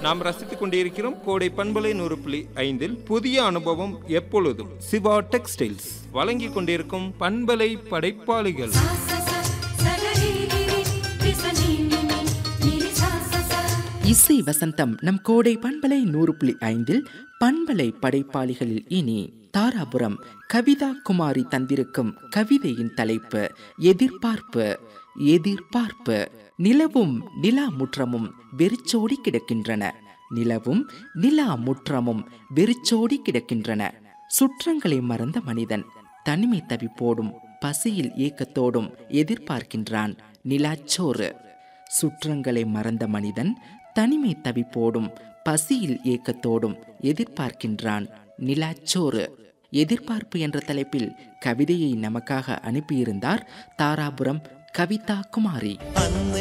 நாம் ரசித்துக் கொண்டிருக்கிறோம் கோடை பண்பலை நூறு புள்ளி ஐந்தில் புதிய அனுபவம் எப்பொழுதும் சிவா டெக்ஸ்டைல்ஸ் வழங்கிக் கொண்டிருக்கும் பண்பலை படைப்பாளிகள் sa sa sa sagariri risanini niri sa sa sa இசை வசந்தம் நம் கோடை பண்பலை நூறு புள்ளி ஐந்தில் பண்பலை படைப்பாளிகளில் இனி தாராபுரம் கவிதா குமாரி தந்திருக்கும் கவிதையின் தலைப்பு எதிர்பார்ப்பு எதிர்பார்ப்பு நிலவும் நிலா முற்றமும் வெறிச்சோடி கிடக்கின்றன நிலவும் நிலா முற்றமும் வெறிச்சோடி கிடக்கின்றன சுற்றங்களை மறந்த மனிதன் தனிமை தவிப்போடும் பசியில் ஏக்கத்தோடும் எதிர்பார்க்கின்றான் நிலாச்சோறு சுற்றங்களை மறந்த மனிதன் தனிமை தவிப்போடும் பசியில் ஏக்கத்தோடும் எதிர்பார்க்கின்றான் நிலாச்சோறு எதிர்பார்ப்பு என்ற தலைப்பில் கவிதையை நமக்காக அனுப்பியிருந்தார் தாராபுரம் கவிதா குமாரி அன்னை